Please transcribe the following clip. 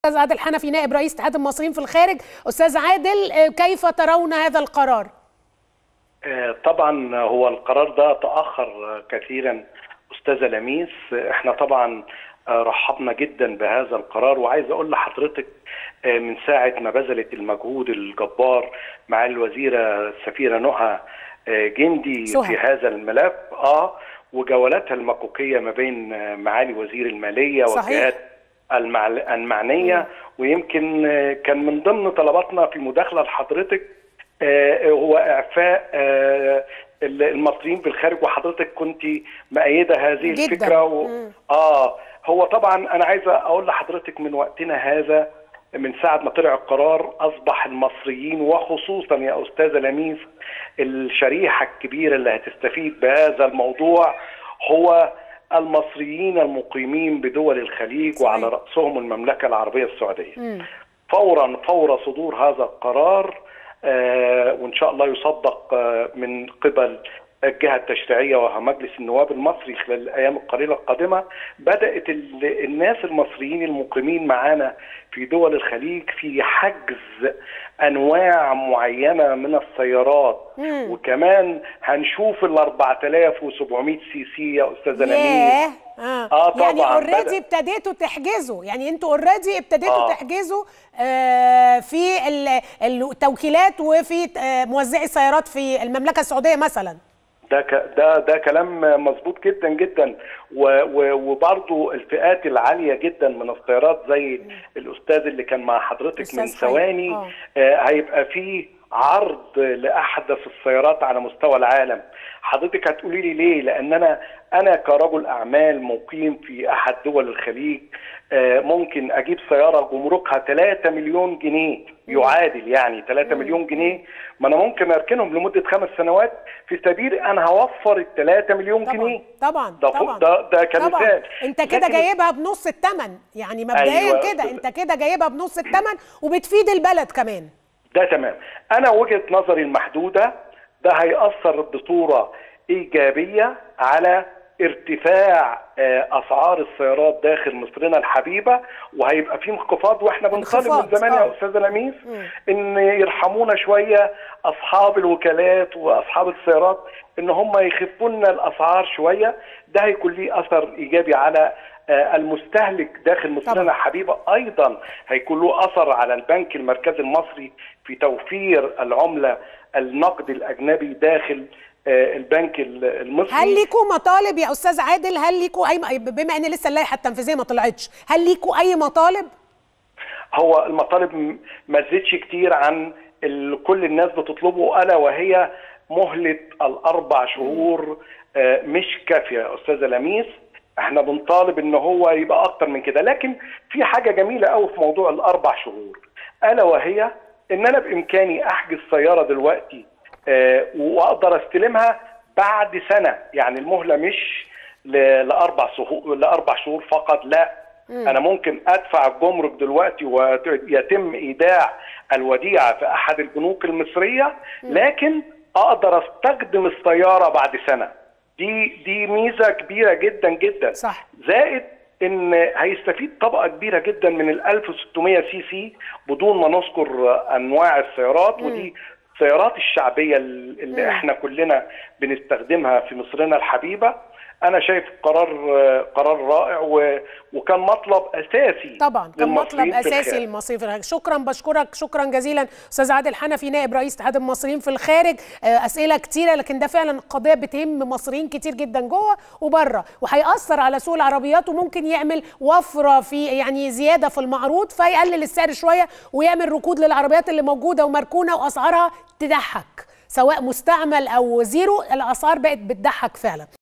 استاذ عادل حنفي نائب رئيس اتحاد المصريين في الخارج استاذ عادل كيف ترون هذا القرار طبعا هو القرار ده تاخر كثيرا استاذه لميس احنا طبعا رحبنا جدا بهذا القرار وعايز اقول لحضرتك من ساعه ما بذلت المجهود الجبار مع الوزيره السفيره نهى جندي سهل. في هذا الملف اه وجولاتها المكوكيه ما بين معالي وزير الماليه صحيح. والجهات المع... المعنيه مم. ويمكن كان من ضمن طلباتنا في مداخله لحضرتك آه، هو اعفاء آه، المصريين في الخارج وحضرتك كنت مأيده هذه جداً. الفكره و... مم. اه هو طبعا انا عايز اقول لحضرتك من وقتنا هذا من ساعه ما طلع القرار اصبح المصريين وخصوصا يا استاذه لميس الشريحه الكبيره اللي هتستفيد بهذا الموضوع هو المصريين المقيمين بدول الخليج صحيح. وعلى راسهم المملكه العربيه السعوديه. مم. فورا فور صدور هذا القرار آه وان شاء الله يصدق آه من قبل الجهه التشريعيه وهو مجلس النواب المصري خلال الايام القليله القادمه بدات ال- الناس المصريين المقيمين معانا في دول الخليج في حجز انواع معينه من السيارات مم. وكمان هنشوف ال 4700 سي سي يا استاذه نمير ياه آه. آه يعني طبعاً، اوريدي بدأ. ابتديتوا تحجزوا يعني انتوا اوريدي ابتديتوا آه. تحجزوا آه في ال- التوكيلات وفي آه موزعي السيارات في المملكه السعوديه مثلا ده ك... ده ده كلام مظبوط جدا جدا و... و... وبرضه الفئات العاليه جدا من السيارات زي الاستاذ اللي كان مع حضرتك من أستاذ خالد. ثواني آه. آه هيبقى فيه عرض لاحدث السيارات على مستوى العالم حضرتك هتقولي لي ليه لان انا انا كرجل اعمال مقيم في احد دول الخليج آه ممكن اجيب سياره جمركها 3 مليون جنيه يعادل يعني 3 مليون جنيه ما انا ممكن اركنهم لمده خمس سنوات في سبيل انا هوفر ال 3 مليون طبعا جنيه طبعا ده طبعا فوق- ده ده كمثال طبعا انت كده لكن- جايبها بنص الثمن يعني مبدئيا أيوة. كده انت كده جايبها بنص الثمن وبتفيد البلد كمان ده تمام انا وجهه نظري المحدوده ده هيأثر بصوره ايجابيه على ارتفاع آه، اسعار السيارات داخل مصرنا الحبيبه وهيبقى في انخفاض واحنا بنطالب انخفاض، من زمان آه. يا استاذه لميس ان يرحمونا شويه اصحاب الوكالات واصحاب السيارات ان هم يخفوا لنا الاسعار شويه ده هيكون ليه اثر ايجابي على آه، المستهلك داخل مصرنا طبعا. حبيبه ايضا هيكون له اثر على البنك المركزي المصري في توفير العمله النقد الاجنبي داخل آه، البنك ال- المصري هل ليكوا مطالب يا استاذ عادل هل ليكوا اي بما ان لسه اللائحه التنفيذيه ما طلعتش هل ليكوا اي مطالب هو المطالب م- ما تزيدش كتير عن ال- كل الناس بتطلبه الا وهي مهله الاربع شهور آه، مش كافيه يا استاذه لميس احنا بنطالب ان هو يبقى اكتر من كده لكن في حاجه جميله قوي في موضوع الاربع شهور الا وهي ان انا بامكاني احجز سياره دلوقتي آه، واقدر استلمها بعد سنه يعني المهله مش ل- لاربع شهور لاربع شهور فقط لا انا ممكن ادفع الجمرك دلوقتي ويتم ايداع الوديعه في احد البنوك المصريه لكن اقدر استخدم السياره بعد سنه دي دي ميزه كبيره جدا جدا صح. زائد ان هيستفيد طبقه كبيره جدا من ال 1600 سي سي بدون ما نذكر انواع السيارات ودي السيارات الشعبيه اللي احنا كلنا بنستخدمها في مصرنا الحبيبه انا شايف قرار قرار رائع و- وكان مطلب اساسي طبعا كان مطلب للمصريين في اساسي الخارج. للمصريين في الخارج شكرا بشكرك شكرا جزيلا استاذ عادل حنفي نائب رئيس اتحاد المصريين في الخارج آه، اسئله كتيره لكن ده فعلا قضيه بتهم مصريين كتير جدا جوه وبره وهياثر على سوق العربيات وممكن يعمل وفره في يعني زياده في المعروض فيقلل السعر شويه ويعمل ركود للعربيات اللي موجوده ومركونه واسعارها تضحك سواء مستعمل او زيرو الاسعار بقت بتضحك فعلا